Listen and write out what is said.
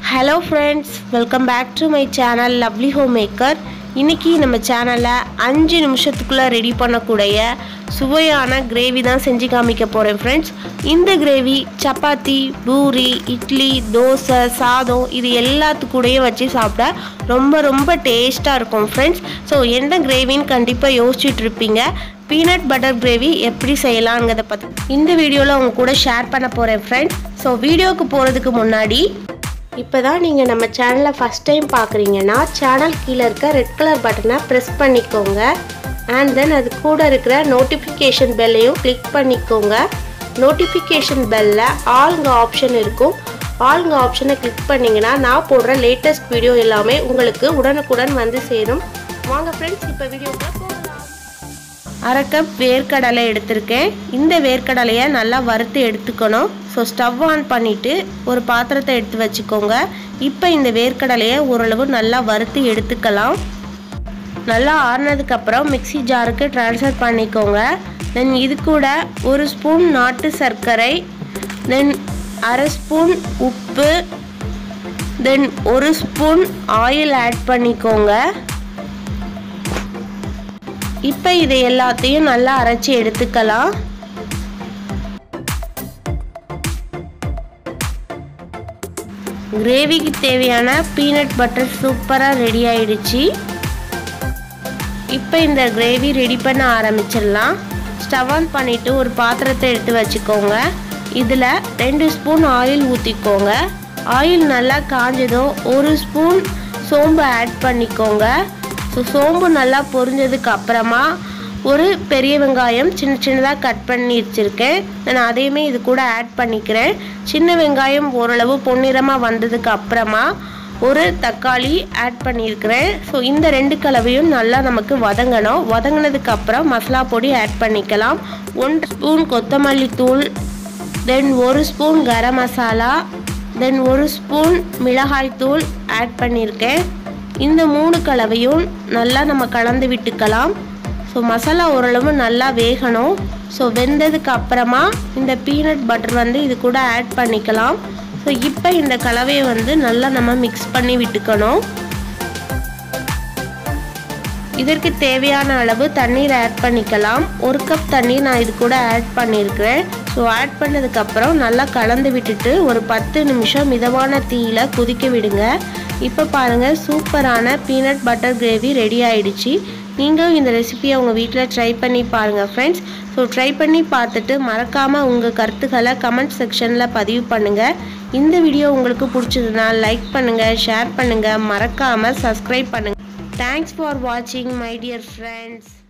hello friends welcome back to my channel lovely homemaker இன்றைக்கி நம்ம சேனலில் அஞ்சு நிமிஷத்துக்குள்ளே ரெடி பண்ணக்கூடிய சுவையான கிரேவி தான் செஞ்சு காமிக்க போகிறேன் ஃப்ரெண்ட்ஸ் இந்த கிரேவி சப்பாத்தி பூரி இட்லி தோசை சாதம் இது எல்லாத்துக்கூடயும் வச்சு சாப்பிட ரொம்ப ரொம்ப டேஸ்ட்டாக இருக்கும் ஃப்ரெண்ட்ஸ் ஸோ எந்த கிரேவின்னு கண்டிப்பாக யோசிச்சுட்டு இருப்பீங்க பீனட் பட்டர் கிரேவி எப்படி செய்யலாங்கிறத பற்றி இந்த வீடியோவில் உங்க கூட ஷேர் பண்ண போகிறேன் ஃப்ரெண்ட்ஸ் ஸோ வீடியோவுக்கு போகிறதுக்கு முன்னாடி இப்போ தான் நீங்கள் நம்ம சேனலை ஃபஸ்ட் டைம் பார்க்குறீங்கன்னா சேனல் கீழே இருக்க ரெட் கலர் பட்டனை ப்ரெஸ் பண்ணிக்கோங்க அண்ட் தென் அது கூட இருக்கிற நோட்டிஃபிகேஷன் பெல்லையும் கிளிக் பண்ணிக்கோங்க நோட்டிஃபிகேஷன் பெல்லில் ஆளுங்க ஆப்ஷன் இருக்கும் ஆளுங்க ஆப்ஷனை கிளிக் பண்ணிங்கன்னா நான் போடுற லேட்டஸ்ட் வீடியோ எல்லாமே உங்களுக்கு உடனுக்குடன் வந்து சேரும் வாங்க ஃப்ரெண்ட்ஸ் இப்போ வீடியோக்குள்ளே போகலாம் அரை கப் வேர்க்கடலை எடுத்திருக்கேன் இந்த வேர்க்கடலையை நல்லா வறுத்து எடுத்துக்கணும் ஸோ ஸ்டவ் ஆன் பண்ணிவிட்டு ஒரு பாத்திரத்தை எடுத்து வச்சுக்கோங்க இப்போ இந்த வேர்க்கடலையை ஓரளவு நல்லா வறுத்து எடுத்துக்கலாம் நல்லா ஆறுனதுக்கப்புறம் மிக்சி ஜாருக்கு ட்ரான்ஸ்ஃபர் பண்ணிக்கோங்க தென் இது கூட ஒரு ஸ்பூன் நாட்டு சர்க்கரை தென் அரை ஸ்பூன் உப்பு தென் ஒரு ஸ்பூன் ஆயில் ஆட் பண்ணிக்கோங்க இப்போ இதை எல்லாத்தையும் நல்லா அரைச்சி எடுத்துக்கலாம் கிரேவிக்கு தேவையான பீனட் பட்டர் சூப்பராக ரெடி ஆயிடுச்சு இப்போ இந்த கிரேவி ரெடி பண்ண ஆரம்பிச்சிடலாம் ஸ்டவ் ஆன் பண்ணிவிட்டு ஒரு பாத்திரத்தை எடுத்து வச்சுக்கோங்க இதில் ரெண்டு ஸ்பூன் ஆயில் ஊற்றிக்கோங்க ஆயில் நல்லா காஞ்சதும் ஒரு ஸ்பூன் சோம்பு ஆட் பண்ணிக்கோங்க ஸோ சோம்பு நல்லா பொரிஞ்சதுக்கு அப்புறமா ஒரு பெரிய வெங்காயம் சின்ன சின்னதாக கட் பண்ணி வச்சுருக்கேன் நான் அதையுமே இது கூட ஆட் பண்ணிக்கிறேன் சின்ன வெங்காயம் ஓரளவு பொன்னிறமாக வந்ததுக்கு அப்புறமா ஒரு தக்காளி ஆட் பண்ணியிருக்கிறேன் ஸோ இந்த ரெண்டு கலவையும் நல்லா நமக்கு வதங்கணும் வதங்கினதுக்கு அப்புறம் மசாலா பொடி ஆட் பண்ணிக்கலாம் ஒன் ஸ்பூன் கொத்தமல்லி தூள் தென் ஒரு ஸ்பூன் கரம் மசாலா தென் ஒரு ஸ்பூன் மிளகாய் தூள் ஆட் பண்ணியிருக்கேன் இந்த மூணு கலவையும் நல்லா நம்ம கலந்து விட்டுக்கலாம் ஸோ மசாலா ஓரளவு நல்லா வேகணும் ஸோ வெந்ததுக்கு அப்புறமா இந்த பீனட் பட்டர் வந்து இது கூட ஆட் பண்ணிக்கலாம் ஸோ இப்போ இந்த கலவையை வந்து நல்லா நம்ம மிக்ஸ் பண்ணி விட்டுக்கணும் இதற்கு தேவையான அளவு தண்ணீர் ஆட் பண்ணிக்கலாம் ஒரு கப் தண்ணீர் நான் இது கூட ஆட் பண்ணியிருக்கிறேன் ஸோ ஆட் பண்ணதுக்கப்புறம் நல்லா கலந்து விட்டுட்டு ஒரு பத்து நிமிஷம் மிதமான தீயில கொதிக்க விடுங்க இப்போ பாருங்கள் சூப்பரான பீனட் பட்டர் கிரேவி ரெடி ஆயிடுச்சு நீங்களும் இந்த ரெசிபியை உங்கள் வீட்டில் ட்ரை பண்ணி பாருங்கள் ஃப்ரெண்ட்ஸ் ஸோ ட்ரை பண்ணி பார்த்துட்டு மறக்காமல் உங்கள் கருத்துக்களை கமெண்ட் செக்ஷனில் பதிவு பண்ணுங்கள் இந்த வீடியோ உங்களுக்கு பிடிச்சதுன்னா லைக் பண்ணுங்கள் ஷேர் பண்ணுங்கள் மறக்காமல் சப்ஸ்கிரைப் பண்ணுங்கள் தேங்க்ஸ் ஃபார் வாட்சிங் மை டியர் ஃப்ரெண்ட்ஸ்